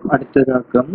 அடுத்த தாக்கம்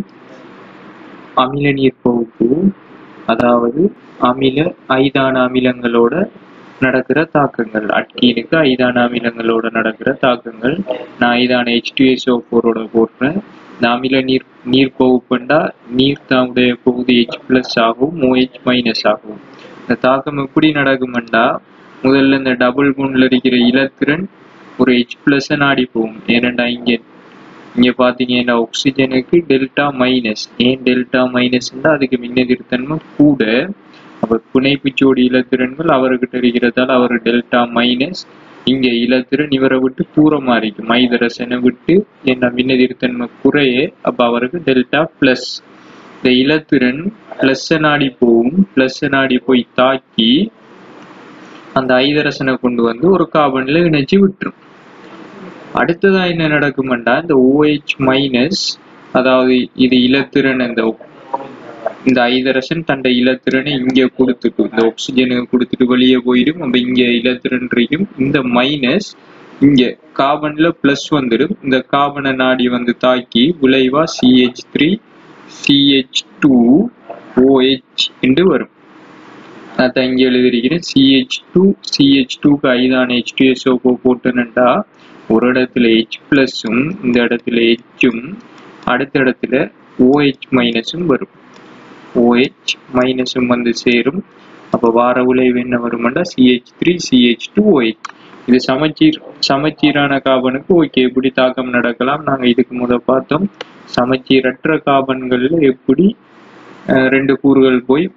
அமில நீர் பகுப்பு அதாவது அமில ஐதான அமிலங்களோட நடக்கிற தாக்கங்கள் அட்கீனுக்கு ஐதான அமிலங்களோட நடக்கிற தாக்கங்கள் நான் ஐதான ஹெச் டூ எஸ் ஓ ஃபோரோட போடுறேன் இந்த அமில நீர் நீர் பகுப்புண்டா நீர் தாவுடைய பகுதி ஹெச் பிளஸ் ஆகும் ஓஹெச் மைனஸ் ஆகும் இந்த தாக்கம் எப்படி நடக்குமெண்டா முதல்ல இந்த டபுள் குண்ல இருக்கிற இலத்திரன் ஒரு ஹெச் பிளஸ் நாடி போகும் ஏனண்டா இங்க இங்க பாத்தீங்கன்னா ஆக்சிஜனுக்கு டெல்டா மைனஸ் ஏன் டெல்டா மைனஸ்ன்றா அதுக்கு மின்னெதிர்த்தன்மை கூட அப்ப பிணைப்பு ஜோடி இலத்திரன்கள் அவர்கிட்ட இருக்கிறதால அவர் டெல்டா மைனஸ் இங்க இலத்திரன் இவரை விட்டு தூரமா இருக்கு மைதரசனை விட்டு என்ன மின்னெதிர்த்தன்மை குறைய அப்ப அவருக்கு டெல்டா பிளஸ் இந்த இலத்திரன் பிளஸ் நாடி போகும் பிளஸ் நாடி போய் தாக்கி அந்த ஐதரசனை கொண்டு வந்து ஒரு கார்பன்ல இணைச்சு விட்டுரும் அடுத்ததா என்ன நடக்குமெண்டா இந்த OH மைனஸ் அதாவது இது இலத்திரன் இந்த இந்த ஐதரசன் தண்ட இலத்திரனை இங்க கொடுத்துட்டு இந்த ஆக்சிஜனுக்கு கொடுத்துட்டு வெளியே போயிடும் அப்ப இங்க இலத்திரன் இருக்கும் இந்த மைனஸ் இங்க கார்பன்ல பிளஸ் வந்துடும் இந்த கார்பனை நாடி வந்து தாக்கி விளைவா C H three C H two O H என்று வரும் நான் இங்க எழுதியிருக்கிறேன் சிஹெச் டூ சிஹெச் டூக்கு ஐதான ஹெச் டூ எஸ் போட்டேன்டா ஒரு இடத்துல ஹெச் பிளஸும் இந்த இடத்துல ஹெச்சும் அடுத்த இடத்துல ஓஹெச் மைனஸும் வரும் ஓஹெச் மைனஸும் வந்து சேரும் அப்போ வார விளைவு என்ன வருமெண்டா C H three C H two O H இது சமச்சீர் சமச்சீரான காபனுக்கு ஓகே எப்படி தாக்கம் நடக்கலாம் நாங்கள் இதுக்கு முத பார்த்தோம் சமச்சீரற்ற காபன்கள்ல எப்படி அஹ், ரெண்டு கூறுகள் போய்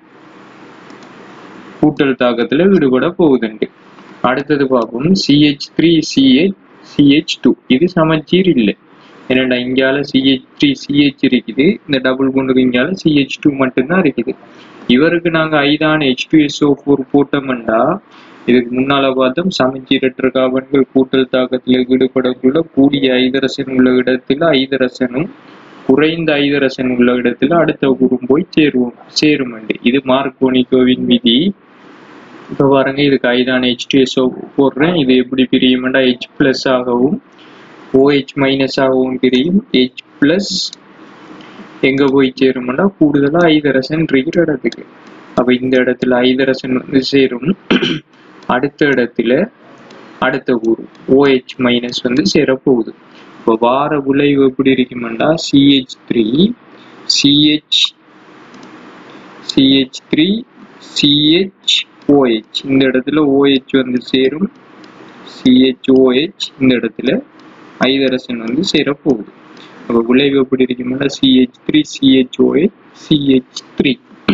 கூட்டல் தாக்கத்துல ஈடுபட போகுதுண்டு அடுத்தது பார்ப்போம் C H three C H C H two இது சமச்சீர் இல்லை என்னடா இங்கால சிஹெச் த்ரீ சிஹெச் இருக்குது இந்த டபுள் குண்டுக்கு இங்கால சிஹெச் டூ மட்டும்தான் இருக்குது இவருக்கு நாங்க ஐதான ஹெச் டூ எஸ்ஓ ஃபோர் போட்டோம்டா இதுக்கு முன்னால பார்த்தோம் சமச்சீரற்ற காபன்கள் கூட்டல் தாக்கத்தில் ஈடுபடக்குள்ள கூடிய ஐதரசன் உள்ள இடத்துல ஐதரசனும் குறைந்த ஐதரசன் உள்ள இடத்துல அடுத்த குரும் போய் சேருவோம் சேருமண்டு இது மார்க்கோனிகோவின் விதி இப்போ பாருங்க இதுக்கு ஐதான ஹெச் டூ எஸ்ஓ போடுறேன் இது எப்படி பிரியுமெண்டா ஹெச் பிளஸ் ஆகவும் ஓஹெச் மைனஸ் ஆகவும் பிரியும் ஹெச் பிளஸ் எங்க போய் சேருமெண்டா கூடுதலா ஐதரசன் இருக்கிற இடத்துக்கு அப்ப இந்த இடத்துல ஐதரசன் வந்து சேரும் அடுத்த இடத்துல அடுத்த கூறு ஓஹெச் மைனஸ் வந்து சேரப்போகுது இப்போ வார விளைவு எப்படி இருக்குமெண்டா C H three C H C H three C H O H இந்த இடத்துல ஓஹெச் வந்து சேரும் சிஹெச் ஓஹெச் இந்த இடத்துல ஐதரசன் வந்து சேரப்போகுது அப்போ விளைவு எப்படி இருக்குமெண்டா C H three C H O H C H three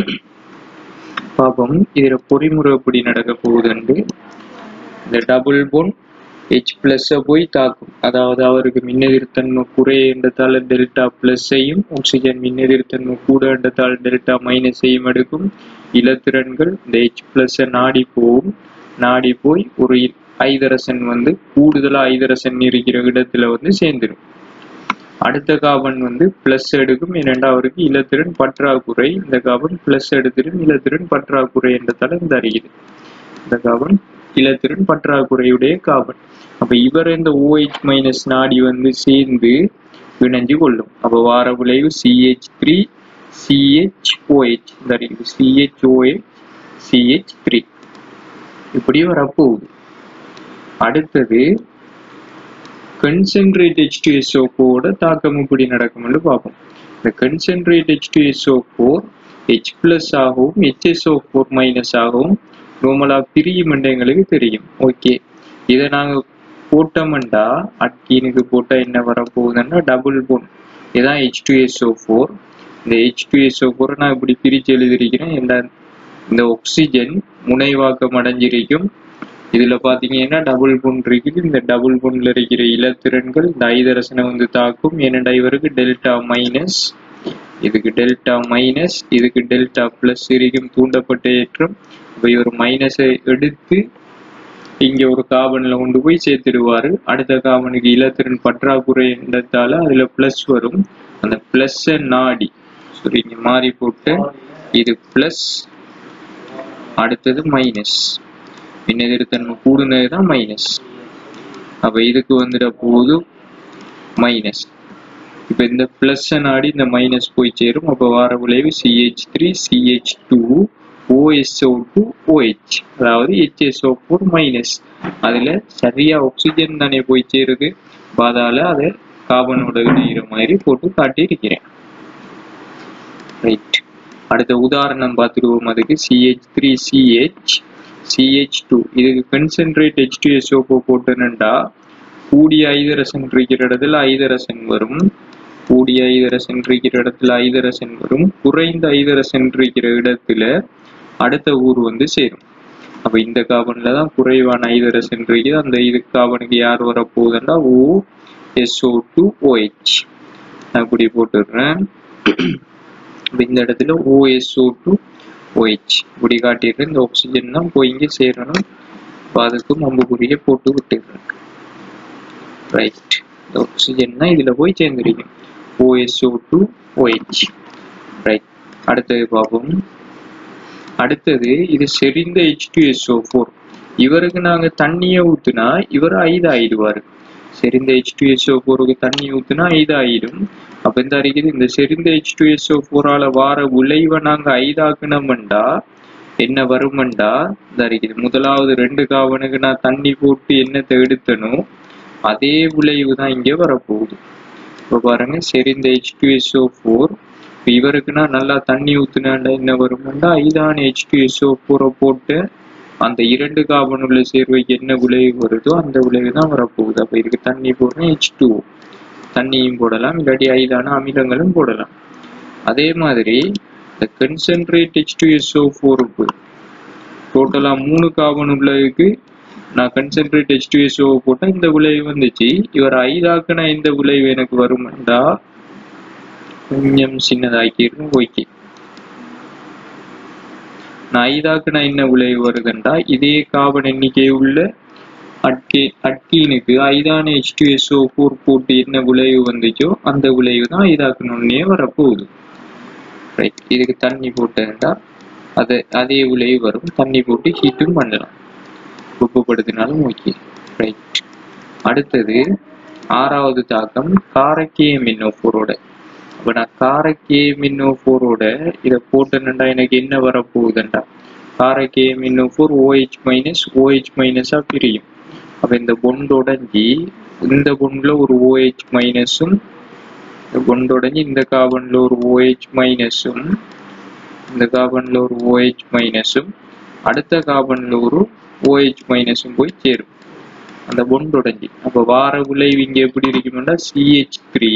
பார்ப்போம் இதுல பொறிமுறை எப்படி நடக்க போகுதுன்னு இந்த டபுள் போன் ஹெச் பிளஸ்ஸை போய் தாக்கும் அதாவது அவருக்கு மின்னெதிர்த்தன்மை குறையன்றதால டெல்டா பிளஸ்ஸையும் ஆக்சிஜன் மின்னெதிர்த்தன்மை கூடன்றதால் டெல்டா மைனஸையும் எடுக்கும் இலத்திரன்கள் இந்த ஹெச் பிளஸ்ஸை நாடி போகும் நாடி போய் ஒரு ஐதரசன் வந்து கூடுதலா ஐதரசன் இருக்கிற இடத்துல வந்து சேர்ந்துடும் அடுத்த காபன் வந்து பிளஸ் எடுக்கும் ஏனென்றா அவருக்கு இலத்திரன் பற்றாக்குறை இந்த காபன் பிளஸ் எடுத்திடும் இலத்திரன் பற்றாக்குறை என்றதால இந்த அறியுது இந்த காபன் இலத்திரன் பற்றாக்குறையுடைய காபன் அப்ப இவர் இந்த OH மைனஸ் நாடி வந்து சேர்ந்து இணைஞ்சு கொள்ளும் அப்ப வார விளைவு சிஹெச் த்ரீ சிஹெச் ஓஹெச் இந்த அறியுது சிஹெச் ஓஹெச் சிஹெச் த்ரீ இப்படி வரப்போகுது அடுத்தது கன்சென்ட்ரேட் ஹெச் டூ எஸ்ஓ ஃபோரோட தாக்கம் இப்படி நடக்கும்னு பார்ப்போம் இந்த concentrate H two S O four H plus ஆகவும் ஹெச்எஸ்ஓ ஃபோர் மைனஸ் ஆகவும் நார்மலா பிரியும் எங்களுக்கு தெரியும் ஓகே இதை நாங்க போட்டோம்டா அட்கீனுக்கு போட்டா என்ன வரப்போகுதுன்னா டபுள் போன் இதான் ஹெச் டூ எஸ்ஓ ஃபோர் இந்த ஹெச் டூ எஸ்ஓ ஃபோர் நான் இப்படி பிரிச்சு எழுதியிருக்கிறேன் இந்த இந்த ஆக்சிஜன் முனைவாக்கம் அடைஞ்சிருக்கும் இதுல பாத்தீங்கன்னா டபுள் பொன் இருக்குது இந்த டபுள் பொன்ல இருக்கிற இலத்திரன்கள் இந்த ஐதரசனை வந்து தாக்கும் ஏன்னா இவருக்கு டெல்டா மைனஸ் இதுக்கு டெல்டா மைனஸ் இதுக்கு டெல்டா பிளஸ் இருக்கும் தூண்டப்பட்ட ஏற்றம் இப்போ இவர் மைனஸை எடுத்து இங்க ஒரு காபன்ல கொண்டு போய் சேர்த்துடுவாரு அடுத்த காபனுக்கு இலத்திரன் பற்றாக்குறை இடத்தால அதுல பிளஸ் வரும் அந்த பிளஸ் நாடி சரி இங்க மாறி போட்டு இது பிளஸ் அடுத்தது மைனஸ் மின்னெதிர்த்தன்மை கூடுனது தான் மைனஸ் அப்ப இதுக்கு வந்துட போகுது மைனஸ் இப்போ இந்த பிளஸ் நாடி இந்த மைனஸ் போய் சேரும் அப்போ வார விளைவு C H three C H two O S O two O H அதாவது ஹெச்எஸ்ஓ ஃபோர் மைனஸ் அதில் சரியா ஆக்சிஜன் தானே போய் சேருது பாதால அதை கார்பனோட இணைகிற மாதிரி போட்டு காட்டியிருக்கிறேன் ரைட் அடுத்த உதாரணம் பார்த்துடுவோம் அதுக்கு C H three C H C H two இதுக்கு கன்சென்ட்ரேட் ஹெச் டூ எஸ்ஓ போட்டுனுண்டா கூடிய ஐதரசன் இருக்கிற இடத்துல ஐதரசன் வரும் கூடிய ஐதரசன் இருக்கிற இடத்துல ஐதரசன் வரும் குறைந்த ஐதரசன் இருக்கிற இடத்துல அடுத்த ஊர் வந்து சேரும் அப்ப இந்த கார்பன்ல தான் குறைவான ஐதரசன் இருக்குது அந்த இது கார்பனுக்கு யார் வரப்போகுதுன்னா ஓ எஸ்ஓ டூ ஓஹெச் நான் இப்படி போட்டுடுறேன் இப்ப இந்த இடத்துல ஓஎஸ்ஓ டூ ஓஹெச் இப்படி காட்டிடுறேன் இந்த ஆக்சிஜன் தான் போய் இங்கே சேரணும் இப்போ அதுக்கு மம்புக்குரிய போட்டு விட்டுடுறேன் ரைட் இந்த ஆக்சிஜன் தான் இதுல போய் சேர்ந்துருக்கும் ஓஎஸ்ஓ டூ ஓஹெச் ரைட் அடுத்தது பார்ப்போம் அடுத்தது இது செறிந்த ஹெச் டூ எஸ்ஓ ஃபோர் இவருக்கு நாங்க தண்ணியை ஊத்துனா இவர் ஐது ஆயிடுவாரு செறிந்த ஹெச் டூ எஸ்ஓ ஃபோருக்கு தண்ணி ஊத்துனா ஐது ஆயிடும் அப்ப இந்த அறிக்கைது இந்த செறிந்த ஹெச் டூ எஸ்ஓ ஃபோரால வார விளைவை நாங்க ஐதாக்கணும்டா என்ன வருமண்டா இந்த அறிக்கைது முதலாவது ரெண்டு காவனுக்கு நான் தண்ணி போட்டு என்னத்தை எடுத்தனோ அதே விளைவு தான் இங்க வரப்போகுது இப்போ பாருங்க செறிந்த ஹெச் டூ எஸ்ஓ ஃபோர் இவருக்குன்னா நல்லா தண்ணி ஊத்துனாண்டா என்ன வருமாண்டா ஐதான ஹெச் டூ எஸ்ஓ ஃபோரை போட்டு அந்த இரண்டு கார்பன் உள்ள சேர்வைக்கு என்ன விளைவு வருதோ அந்த விளைவு தான் வரப்போகுது அப்ப இதுக்கு தண்ணி போடுறேன் ஹெச் டூ தண்ணியும் போடலாம் இல்லாட்டி ஐதான அமிலங்களும் போடலாம் அதே மாதிரி இந்த கன்சென்ட்ரேட் ஹெச் டூ எஸ்ஓ ஃபோருக்கு டோட்டலா மூணு கார்பன் உள்ளதுக்கு நான் கன்சென்ட்ரேட் ஹெச் டூ எஸ்ஓ போட்டா இந்த விளைவு வந்துச்சு இவர் ஐதாக்குனா இந்த விளைவு எனக்கு வருமெண்டா கொஞ்சம் சின்னதாக்கிருக்கும் ஓகே நான் ஐதாக்குனா என்ன விளைவு வருதுண்டா இதே கார்பன் எண்ணிக்கை உள்ள அட்கே அட்கீனுக்கு ஐதான ஹெச் டூ எஸ்ஓ ஃபோர் போட்டு என்ன விளைவு வந்துச்சோ அந்த விளைவு தான் ஐதாக்கணுன்னே வரப்போகுது ரைட் இதுக்கு தண்ணி போட்டேன்டா அது அதே விளைவு வரும் தண்ணி போட்டு ஹீட்டும் பண்ணலாம் உப்புப்படுத்தினாலும் ஓகே ரைட் அடுத்தது ஆறாவது தாக்கம் காரக்கே மின்னோஃபோரோட அப்போ நான் காரக்கே மின்னோஃபோரோட இதை போட்டேன்டா எனக்கு என்ன வரப்போகுதுண்டா காரக்கே மின்னோஃபோர் ஓஹெச் மைனஸ் ஓஹெச் மைனஸாக பிரியும் அப்போ இந்த பொண்ட் உடஞ்சி இந்த பொண்டில் ஒரு ஓஹெச் மைனஸும் இந்த பொண்ட் உடஞ்சி இந்த கார்பனில் ஒரு ஓஹெச் மைனஸும் இந்த கார்பனில் ஒரு ஓஹெச் மைனஸும் அடுத்த கார்பனில் ஒரு ஓஹெச் மைனஸும் போய் சேரும் அந்த பொண்ட் உடஞ்சி அப்போ வார விளைவு இங்கே எப்படி இருக்குமெண்டா C H three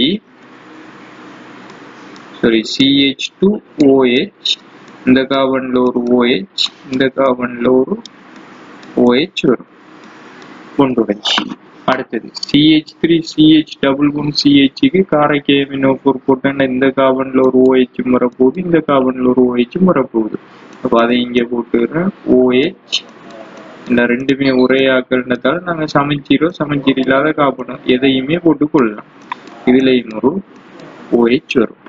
sorry C H two O H இந்த கார்பனில் ஒரு ஓஹெச் இந்த கார்பனில் ஒரு ஓஹெச் வரும் பொண்ட் உடஞ்சி அடுத்தது C H three C H double one சிஹெச்சுக்கு காரைக்கேமினோஃபோர் போட்டேன்னா இந்த கார்பனில் ஒரு ஓஹெச்சும் வரப்போகுது இந்த கார்பனில் ஒரு ஓஹெச்சும் வரப்போகுது அப்போ அதை இங்கே போட்டுக்கிறேன் ஓஹெச் இந்த ரெண்டுமே ஒரே ஆக்கள்ன்றதால நாங்கள் சமைச்சீரோ சமைச்சீர் இல்லாத காப்பணும் எதையுமே போட்டு கொள்ளலாம் இதுலேயும் ஒரு ஓஹெச் வரும்